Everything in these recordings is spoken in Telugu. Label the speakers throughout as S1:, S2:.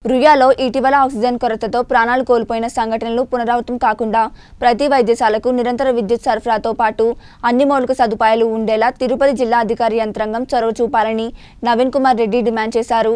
S1: రుయాలో ఇటీవల ఆక్సిజన్ కొరతతో ప్రాణాలు కోల్పోయిన సంఘటనలు పునరావృతం కాకుండా ప్రతి వైద్యశాలకు నిరంతర విద్యుత్ సరఫరాతో పాటు అన్ని మౌలిక సదుపాయాలు ఉండేలా తిరుపతి జిల్లా అధికారి యంత్రాంగం చొరవ చూపాలని నవీన్ కుమార్ రెడ్డి డిమాండ్ చేశారు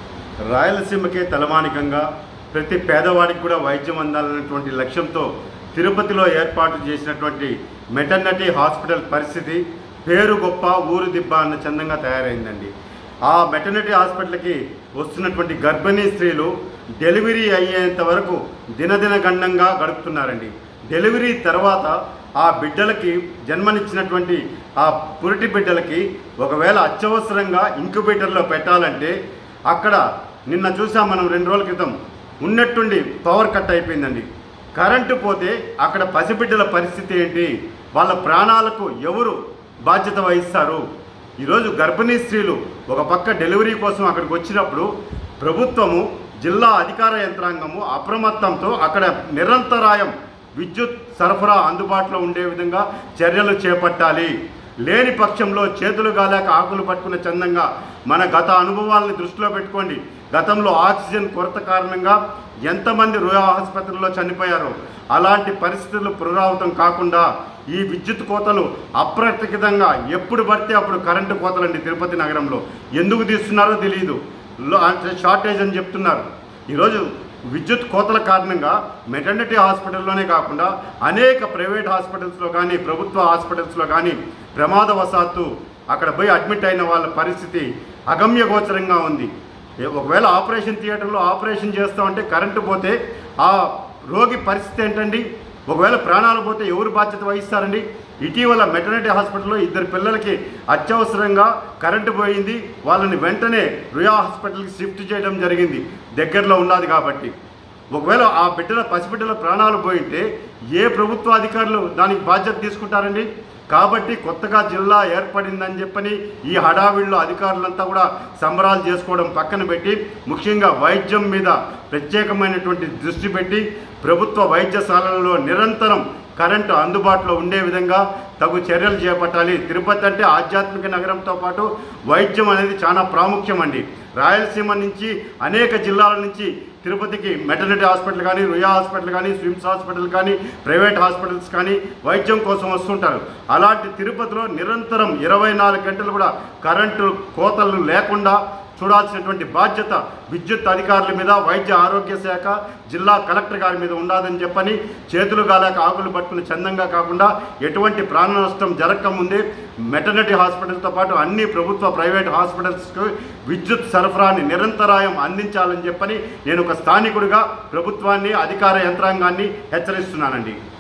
S2: రాయలసీమకే తలమానికంగా ప్రతి పేదవాడికి కూడా వైద్యం అందాలనేటువంటి లక్ష్యంతో తిరుపతిలో ఏర్పాటు చేసినటువంటి మెటర్నిటీ హాస్పిటల్ పరిస్థితి పేరు గొప్ప ఊరు దిబ్బ అన్న చందంగా తయారైందండి ఆ మెటర్నిటీ హాస్పిటల్కి వస్తున్నటువంటి గర్భిణీ స్త్రీలు డెలివరీ అయ్యేంత వరకు దినదిన గండంగా గడుపుతున్నారండి డెలివరీ తర్వాత ఆ బిడ్డలకి జన్మనిచ్చినటువంటి ఆ పురిటి బిడ్డలకి ఒకవేళ అత్యవసరంగా ఇంక్యుబేటర్లో పెట్టాలంటే అక్కడ నిన్న చూసాం మనం రెండు రోజుల క్రితం ఉన్నట్టుండి పవర్ కట్ అయిపోయిందండి కరెంటు పోతే అక్కడ పసిబిడ్డల పరిస్థితి ఏంటి వాళ్ళ ప్రాణాలకు ఎవరు బాధ్యత వహిస్తారు ఈరోజు గర్భిణీ స్త్రీలు ఒక పక్క డెలివరీ కోసం అక్కడికి వచ్చినప్పుడు ప్రభుత్వము జిల్లా అధికార యంత్రాంగము అప్రమత్తంతో అక్కడ నిరంతరాయం విద్యుత్ సరఫరా అందుబాటులో ఉండే విధంగా చర్యలు చేపట్టాలి లేని పక్షంలో చేతులు గాలేక ఆకులు పట్టుకున్న చందంగా మన గత అనుభవాలను దృష్టిలో పెట్టుకోండి గతంలో ఆక్సిజన్ కొరత కారణంగా ఎంతమంది రుయా ఆసుపత్రుల్లో చనిపోయారో అలాంటి పరిస్థితులు పునరావృతం కాకుండా ఈ విద్యుత్ కోతలు అప్రతికితంగా ఎప్పుడు పడితే అప్పుడు కరెంటు కోతలండి తిరుపతి నగరంలో ఎందుకు తీస్తున్నారో తెలియదు లో- అంటే షార్టేజ్ అని చెప్తున్నారు ఈరోజు విద్యుత్ కోతల కారణంగా మెటర్నిటీ హాస్పిటల్లోనే కాకుండా అనేక ప్రైవేట్ హాస్పిటల్స్లో కానీ ప్రభుత్వ హాస్పిటల్స్లో కానీ ప్రమాదవశాత్తు అక్కడ పోయి అడ్మిట్ అయిన వాళ్ళ పరిస్థితి అగమ్యగోచరంగా ఉంది ఏ- ఒకవేళ ఆపరేషన్ థియేటర్లో ఆపరేషన్ చేస్తామంటే కరెంటు పోతే ఆ రోగి పరిస్థితి ఏంటండి ఒకవేళ ప్రాణాలు పోతే ఎవరు బాధ్యత వహిస్తారండి ఇటీవల మెటర్నిటీ హాస్పిటల్లో ఇద్దరు పిల్లలకి అత్యవసరంగా కరెంటు పోయింది వాళ్ళని వెంటనే రుయా హాస్పిటల్కి షిఫ్ట్ చేయడం జరిగింది దగ్గరలో ఉన్నది కాబట్టి ఒకవేళ ఆ బిడ్డల పసిబిడ్డల ప్రాణాలు పోయింటే ఏ ప్రభుత్వ అధికారులు దానికి బాధ్యత తీసుకుంటారండి కాబట్టి కొత్తగా జిల్లా ఏర్పడిందని చెప్పని ఈ హడావిడిలో అధికారులంతా కూడా సంబరాలు చేసుకోవడం పక్కన పెట్టి ముఖ్యంగా వైద్యం మీద ప్రత్యేకమైనటువంటి దృష్టి పెట్టి ప్రభుత్వ వైద్యశాలలలో నిరంతరం కరెంటు అందుబాటులో ఉండే విధంగా తగు చర్యలు చేపట్టాలి తిరుపతి అంటే ఆధ్యాత్మిక నగరంతో పాటు వైద్యం అనేది చాలా ప్రాముఖ్యం అండి రాయలసీమ నుంచి అనేక జిల్లాల నుంచి తిరుపతికి మెటర్నిటీ హాస్పిటల్ కానీ రుయా హాస్పిటల్ కానీ స్విమ్స్ హాస్పిటల్ కానీ ప్రైవేట్ హాస్పిటల్స్ కానీ వైద్యం కోసం వస్తుంటారు అలాంటి తిరుపతిలో నిరంతరం ఇరవై నాలుగు గంటలు కూడా కరెంటు కోతలు లేకుండా చూడాల్సినటువంటి బాధ్యత విద్యుత్ అధికారుల మీద వైద్య ఆరోగ్య శాఖ జిల్లా కలెక్టర్ గారి మీద ఉండదని చెప్పని చేతులు గాలేక ఆకులు పట్టుకుని చందంగా కాకుండా ఎటువంటి ప్రాణ నష్టం జరగకముందే మెటర్నిటీ హాస్పిటల్తో పాటు అన్ని ప్రభుత్వ ప్రైవేట్ హాస్పిటల్స్కు విద్యుత్ సరఫరాని నిరంతరాయం అందించాలని చెప్పని నేను ఒక స్థానికుడిగా ప్రభుత్వాన్ని అధికార యంత్రాంగాన్ని హెచ్చరిస్తున్నానండి